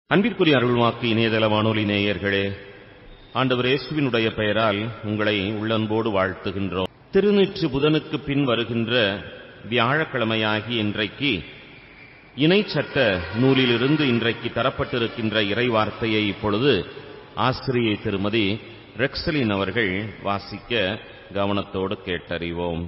அன்பிற்குரிய அருள்வாக்கு இணையதள வானொலி நேயர்களே ஆண்டவர் இயேசுவினுடைய பெயரால் உங்களை உள்ளன்போடு வாழ்த்துகின்றோம் திருநீற்று புதனுக்கு பின் வருகின்ற வியாழக்கிழமையாகி இன்றைக்கு இணைச்சட்ட நூலிலிருந்து இன்றைக்கு தரப்பட்டிருக்கின்ற இறைவார்த்தையை இப்பொழுது ஆசிரியை திருமதி ரெக்ஸலின் அவர்கள் வாசிக்க கவனத்தோடு கேட்டறிவோம்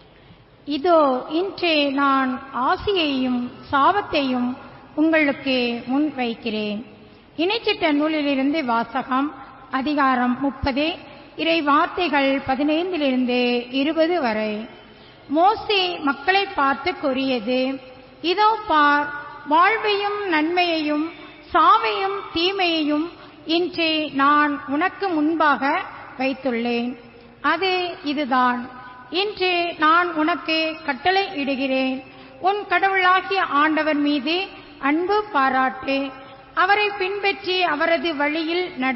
இதோ இன்றே நான் ஆசியையும் சாபத்தையும் உங்களுக்கு முன் வைக்கிறேன் இணைச்சிட்ட நூலிலிருந்து வாசகம் அதிகாரம் முப்பது இறை வார்த்தைகள் பதினைந்திலிருந்து இருபது வரை மோசே மக்களை பார்த்து கூறியது இதோ பார் வாழ்வையும் நன்மையையும் சாவையும் தீமையையும் இன்றே நான் உனக்கு முன்பாக வைத்துள்ளேன் அது இதுதான் இன்று நான் உனக்கு கட்டளை இடுகிறேன் உன் கடவுளாகிய ஆண்டவர் மீது அன்பு பாராட்டு அவரை பின்பற்றி அவரது வழியில் நட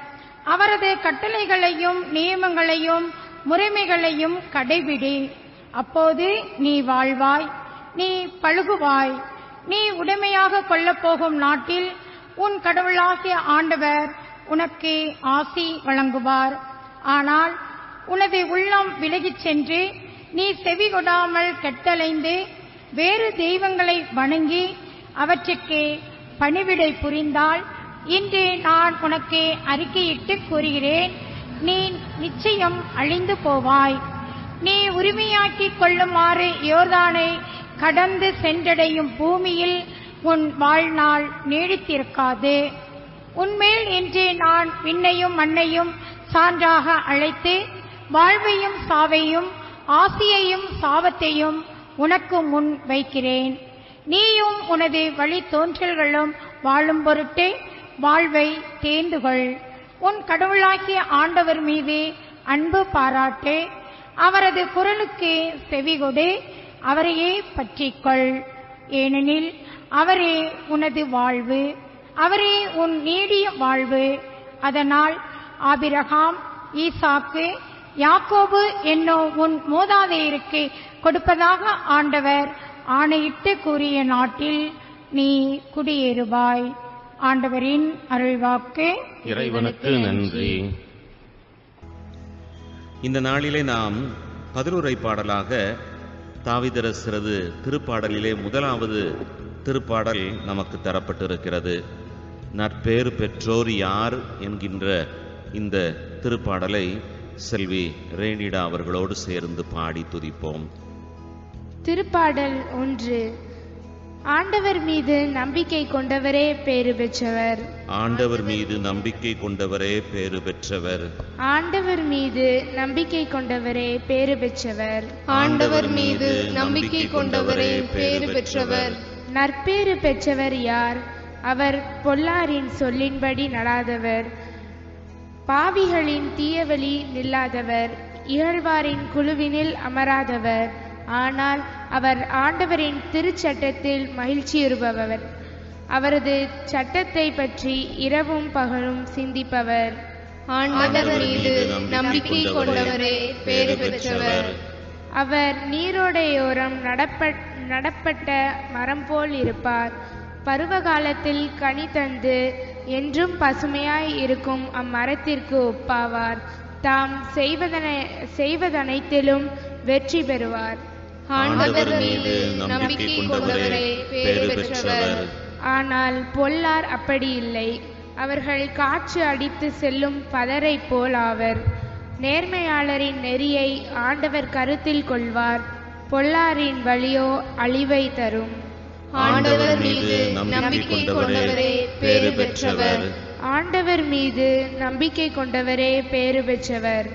அவரது கட்டளைகளையும் நியமங்களையும் முறைமைகளையும் கடைபிடி அப்போது நீ வாழ்வாய் நீ பழுகுவாய் நீ உடைமையாக கொள்ளப் போகும் நாட்டில் உன் கடவுளாகிய ஆண்டவர் உனக்கு ஆசி வழங்குவார் ஆனால் உனது உள்ளம் விலகிச் சென்று நீ செவி கொடாமல் கெட்டலைந்து வேறு தெய்வங்களை வணங்கி அவற்றுக்கு பணிவிடை புரிந்தால் இன்று நான் உனக்கு அறிக்கையிட்டு கூறுகிறேன் நீ நிச்சயம் அழிந்து போவாய் நீ உரிமையாக்கிக் கொள்ளுமாறு யோர்தானை கடந்து சென்றடையும் பூமியில் உன் வாழ்நாள் நீடித்திருக்காது உன்மேல் இன்று நான் விண்ணையும் மண்ணையும் சான்றாக அழைத்து வாழ்வையும் சாவையும் ஆசியையும் சாபத்தையும் உனக்கு முன் வைக்கிறேன் நீயும் உனது வழி தோன்றல்களும் வாழும் பொருட்டு வாழ்வை தேர்ந்துகொள் உன் கடவுளாகிய ஆண்டவர் மீது அன்பு பாராட்டு அவரது குரலுக்கு செவிகொடு அவரையே பற்றிக்கொள் ஏனெனில் அவரே உனது வாழ்வு அவரே உன் நீடிய வாழ்வு அதனால் ஆபிரகாம் ஈசாக்கு யாக்கோபு என்னும் உன் மூதாதையருக்கு கொடுப்பதாக ஆண்டவர் ஆணையிட்டு கூறிய நாட்டில் நீ குடியேறுவாய் ஆண்டவரின் அருள்வாக்கு இறைவனுக்கு நன்றி இந்த நாளிலே நாம் பதிலுரை பாடலாக தாவிதரசரது திருப்பாடலிலே முதலாவது திருப்பாடல் நமக்கு தரப்பட்டிருக்கிறது நற்பேறு பெற்றோர் யார் என்கின்ற இந்த திருப்பாடலை செல்வி ரேணிடா அவர்களோடு சேர்ந்து பாடி துதிப்போம் திருப்பாடல் ஒன்று ஆண்டவர் மீது நம்பிக்கை கொண்டவரே பேறு பெற்றவர் ஆண்டவர் மீது நம்பிக்கை கொண்டவரே பேறு பெற்றவர் ஆண்டவர் மீது நம்பிக்கை கொண்டவரே பேறு பெற்றவர் ஆண்டவர் மீது நம்பிக்கை கொண்டவரே பேறு பெற்றவர் நற்பேறு பெற்றவர் யார் அவர் பொல்லாரின் சொல்லின்படி நடாதவர் பாவிகளின் தீயவழி நில்லாதவர் இகழ்வாரின் குழுவினில் அமராதவர் ஆனால் அவர் ஆண்டவரின் திருச்சட்டத்தில் மகிழ்ச்சியுறுபவர் அவரது சட்டத்தை பற்றி இரவும் பகலும் சிந்திப்பவர் ஆண்டவர் மீது நம்பிக்கை கொண்டவரே பேறு பெற்றவர் அவர் நீரோடையோரம் நடப்ப நடப்பட்ட மரம் போல் இருப்பார் பருவகாலத்தில் கனி தந்து என்றும் பசுமையாய் இருக்கும் அம்மரத்திற்கு ஒப்பாவார் தாம் செய்வதன செய்வதனைத்திலும் வெற்றி பெறுவார் ஆண்டவர் மீது நம்பிக்கை கொண்டவரே பேறு பெற்றவர் ஆனால் பொல்லார் அப்படி இல்லை அவர்கள் காற்று அடித்து செல்லும் பதரை போல் ஆவர் நேர்மையாளரின் நெறியை ஆண்டவர் கருத்தில் கொள்வார் பொல்லாரின் வழியோ அழிவை தரும் ஆண்டவர் மீது நம்பிக்கை கொண்டவரே பேறு பெற்றவர் ஆண்டவர் மீது நம்பிக்கை கொண்டவரே பேறு பெற்றவர்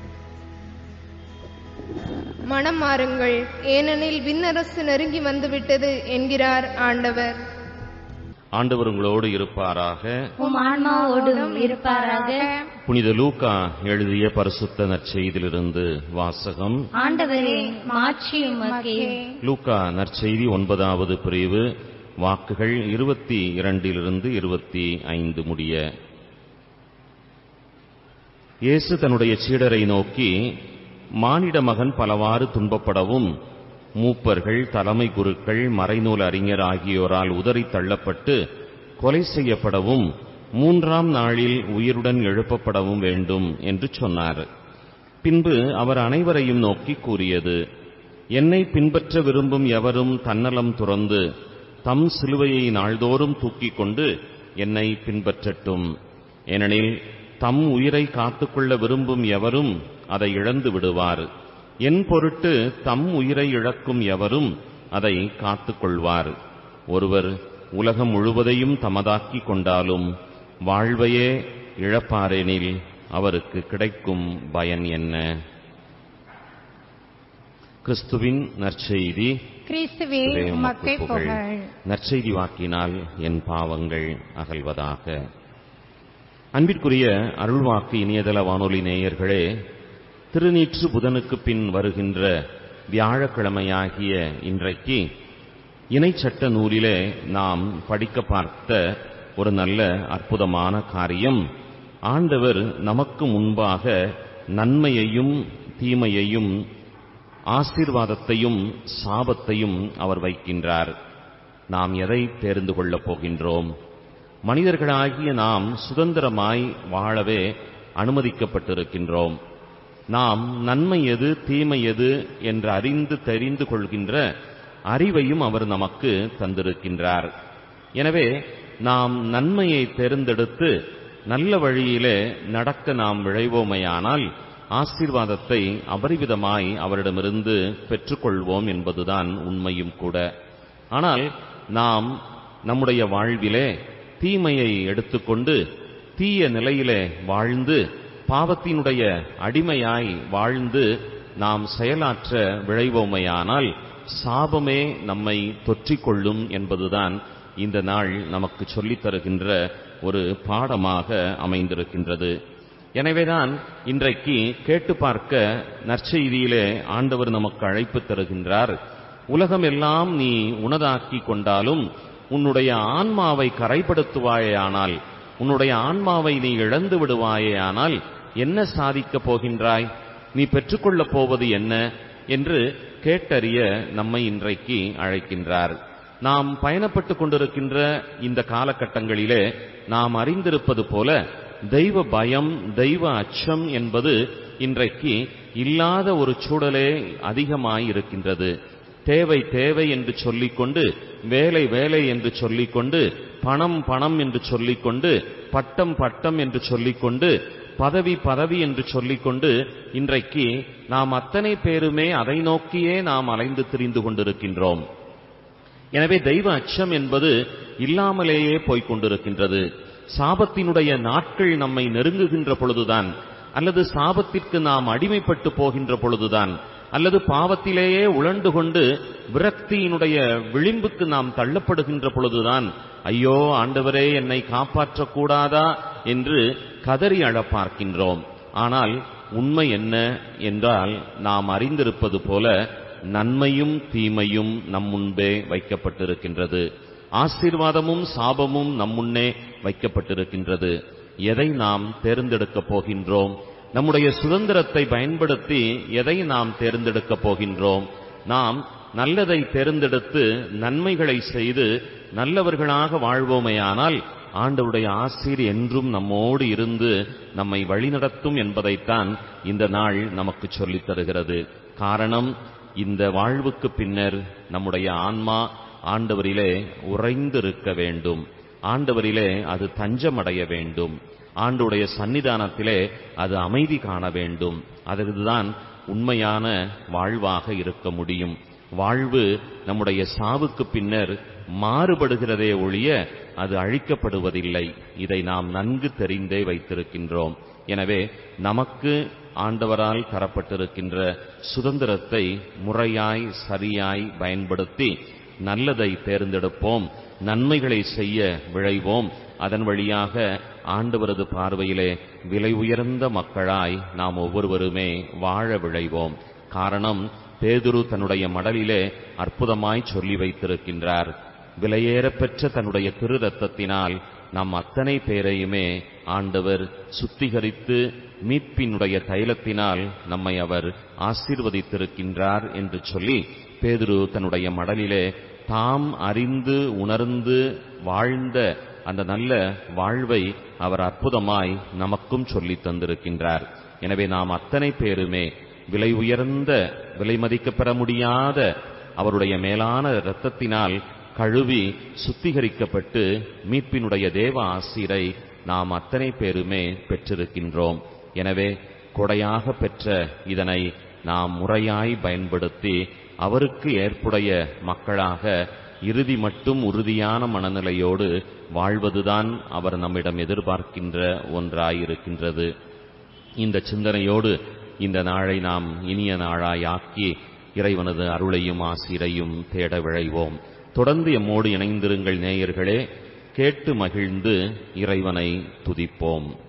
மனம் மாறுங்கள் ஏனெனில் விண்ணரசு நெருங்கி வந்துவிட்டது என்கிறார் ஆண்டவர் ஆண்டவர் உங்களோடு இருப்பாராக உம் ஆன்மாவோடும் இருப்பாராக புனித லூக்கா எழுதிய பரிசுத்த நற்செய்தியிலிருந்து வாசகம் ஆண்டவரே மாற்றி உமக்கே லூக்கா நற்செய்தி ஒன்பதாவது பிரிவு வாக்குகள் இருபத்தி இரண்டிலிருந்து இருபத்தி ஐந்து முடிய இயேசு தன்னுடைய சீடரை நோக்கி மானிட மகன் பலவாறு துன்பப்படவும் மூப்பர்கள் தலைமை குருக்கள் மறைநூல் அறிஞர் ஆகியோரால் உதறித் தள்ளப்பட்டு கொலை செய்யப்படவும் மூன்றாம் நாளில் உயிருடன் எழுப்பப்படவும் வேண்டும் என்று சொன்னார் பின்பு அவர் அனைவரையும் நோக்கி கூறியது என்னை பின்பற்ற விரும்பும் எவரும் தன்னலம் துறந்து தம் சிலுவையை நாள்தோறும் தூக்கிக் கொண்டு என்னை பின்பற்றட்டும் ஏனெனில் தம் உயிரை காத்துக்கொள்ள விரும்பும் எவரும் அதை இழந்து விடுவார் என் பொருட்டு தம் உயிரை இழக்கும் எவரும் அதை காத்துக்கொள்வார் ஒருவர் உலகம் முழுவதையும் தமதாக்கிக் கொண்டாலும் வாழ்வையே இழப்பாரெனில் அவருக்கு கிடைக்கும் பயன் என்ன கிறிஸ்துவின் நற்செய்தி கிறிஸ்துவே கிறிஸ்துவே உமக்கே உமக்கு புகழ். புகழ் நற்செய்தி வாக்கினால் என் பாவங்கள் அகல்வதாக அன்பிற்குரிய அருள்வாக்கு இணையதள வானொலி நேயர்களே திருநீற்று புதனுக்கு பின் வருகின்ற வியாழக்கிழமையாகிய இன்றைக்கு இணைச்சட்ட நூலிலே நாம் படிக்க பார்த்த ஒரு நல்ல அற்புதமான காரியம் ஆண்டவர் நமக்கு முன்பாக நன்மையையும் தீமையையும் ஆசீர்வாதத்தையும் சாபத்தையும் அவர் வைக்கின்றார் நாம் எதை தேர்ந்து கொள்ளப் போகின்றோம் மனிதர்களாகிய நாம் சுதந்திரமாய் வாழவே அனுமதிக்கப்பட்டிருக்கின்றோம் நாம் நன்மை எது தீமை எது என்று அறிந்து தெரிந்து கொள்கின்ற அறிவையும் அவர் நமக்கு தந்திருக்கின்றார் எனவே நாம் நன்மையை தேர்ந்தெடுத்து நல்ல வழியிலே நடக்க நாம் விழைவோமையானால் ஆசீர்வாதத்தை அபரிவிதமாய் அவரிடமிருந்து பெற்றுக்கொள்வோம் என்பதுதான் உண்மையும் கூட ஆனால் நாம் நம்முடைய வாழ்விலே தீமையை எடுத்துக்கொண்டு தீய நிலையிலே வாழ்ந்து பாவத்தினுடைய அடிமையாய் வாழ்ந்து நாம் செயலாற்ற விழைவோமையானால் சாபமே நம்மை தொற்றிக்கொள்ளும் என்பதுதான் இந்த நாள் நமக்கு சொல்லித் தருகின்ற ஒரு பாடமாக அமைந்திருக்கின்றது எனவேதான் இன்றைக்கு கேட்டு பார்க்க நற்செய்தியிலே ஆண்டவர் நமக்கு அழைப்பு தருகின்றார் உலகம் எல்லாம் நீ உனதாக்கி கொண்டாலும் உன்னுடைய ஆன்மாவை கரைப்படுத்துவாயேயானால் உன்னுடைய ஆன்மாவை நீ இழந்து விடுவாயேயானால் என்ன சாதிக்கப் போகின்றாய் நீ பெற்றுக்கொள்ளப் போவது என்ன என்று கேட்டறிய நம்மை இன்றைக்கு அழைக்கின்றார் நாம் பயணப்பட்டு கொண்டிருக்கின்ற இந்த காலகட்டங்களிலே நாம் அறிந்திருப்பது போல தெய்வ பயம் தெய்வ அச்சம் என்பது இன்றைக்கு இல்லாத ஒரு சூழலே அதிகமாய் இருக்கின்றது தேவை தேவை என்று சொல்லிக்கொண்டு வேலை வேலை என்று சொல்லிக்கொண்டு பணம் பணம் என்று சொல்லிக்கொண்டு பட்டம் பட்டம் என்று சொல்லிக்கொண்டு பதவி பதவி என்று சொல்லிக்கொண்டு இன்றைக்கு நாம் அத்தனை பேருமே அதை நோக்கியே நாம் அலைந்து திரிந்து கொண்டிருக்கின்றோம் எனவே தெய்வ அச்சம் என்பது இல்லாமலேயே போய்க் கொண்டிருக்கின்றது சாபத்தினுடைய நாட்கள் நம்மை நெருங்குகின்ற பொழுதுதான் அல்லது சாபத்திற்கு நாம் அடிமைப்பட்டு போகின்ற பொழுதுதான் அல்லது பாவத்திலேயே உழண்டு கொண்டு விரக்தியினுடைய விளிம்புக்கு நாம் தள்ளப்படுகின்ற பொழுதுதான் ஐயோ ஆண்டவரே என்னை காப்பாற்றக் கூடாதா என்று கதறி அழப் பார்க்கின்றோம் ஆனால் உண்மை என்ன என்றால் நாம் அறிந்திருப்பது போல நன்மையும் தீமையும் நம் முன்பே வைக்கப்பட்டிருக்கின்றது ஆசீர்வாதமும் சாபமும் நம் முன்னே வைக்கப்பட்டிருக்கின்றது எதை நாம் தேர்ந்தெடுக்கப் போகின்றோம் நம்முடைய சுதந்திரத்தை பயன்படுத்தி எதை நாம் தேர்ந்தெடுக்கப் போகின்றோம் நாம் நல்லதை தேர்ந்தெடுத்து நன்மைகளை செய்து நல்லவர்களாக வாழ்வோமேயானால் ஆண்டவருடைய ஆசீர் என்றும் நம்மோடு இருந்து நம்மை வழிநடத்தும் என்பதைத்தான் இந்த நாள் நமக்கு சொல்லித் தருகிறது காரணம் இந்த வாழ்வுக்கு பின்னர் நம்முடைய ஆன்மா ஆண்டவரிலே உறைந்திருக்க வேண்டும் ஆண்டவரிலே அது தஞ்சமடைய வேண்டும் ஆண்டுடைய சன்னிதானத்திலே அது அமைதி காண வேண்டும் அதுதான் உண்மையான வாழ்வாக இருக்க முடியும் வாழ்வு நம்முடைய சாவுக்கு பின்னர் மாறுபடுகிறதே ஒழிய அது அழிக்கப்படுவதில்லை இதை நாம் நன்கு தெரிந்தே வைத்திருக்கின்றோம் எனவே நமக்கு ஆண்டவரால் தரப்பட்டிருக்கின்ற சுதந்திரத்தை முறையாய் சரியாய் பயன்படுத்தி நல்லதை தேர்ந்தெடுப்போம் நன்மைகளை செய்ய விழைவோம் அதன் வழியாக ஆண்டவரது பார்வையிலே விலை உயர்ந்த மக்களாய் நாம் ஒவ்வொருவருமே வாழ விழைவோம் காரணம் பேதுரு தன்னுடைய மடலிலே அற்புதமாய் சொல்லி வைத்திருக்கின்றார் விலையேறப்பெற்ற தன்னுடைய திரு ரத்தத்தினால் நம் அத்தனை பேரையுமே ஆண்டவர் சுத்திகரித்து மீட்பினுடைய தைலத்தினால் நம்மை அவர் ஆசீர்வதித்திருக்கின்றார் என்று சொல்லி பேதுரு தன்னுடைய மடலிலே தாம் அறிந்து உணர்ந்து வாழ்ந்த அந்த நல்ல வாழ்வை அவர் அற்புதமாய் நமக்கும் சொல்லித் தந்திருக்கின்றார் எனவே நாம் அத்தனை பேருமே விலை உயர்ந்த விலை மதிக்கப் பெற முடியாத அவருடைய மேலான இரத்தத்தினால் கழுவி சுத்திகரிக்கப்பட்டு மீட்பினுடைய தேவ ஆசிரை நாம் அத்தனை பேருமே பெற்றிருக்கின்றோம் எனவே கொடையாக பெற்ற இதனை நாம் முறையாய் பயன்படுத்தி அவருக்கு ஏற்புடைய மக்களாக இறுதி மட்டும் உறுதியான மனநிலையோடு வாழ்வதுதான் அவர் நம்மிடம் எதிர்பார்க்கின்ற ஒன்றாயிருக்கின்றது இந்த சிந்தனையோடு இந்த நாளை நாம் இனிய நாளாய் ஆக்கி இறைவனது அருளையும் ஆசிரையும் தேட விழைவோம் தொடர்ந்து எம்மோடு இணைந்திருங்கள் நேயர்களே கேட்டு மகிழ்ந்து இறைவனை துதிப்போம்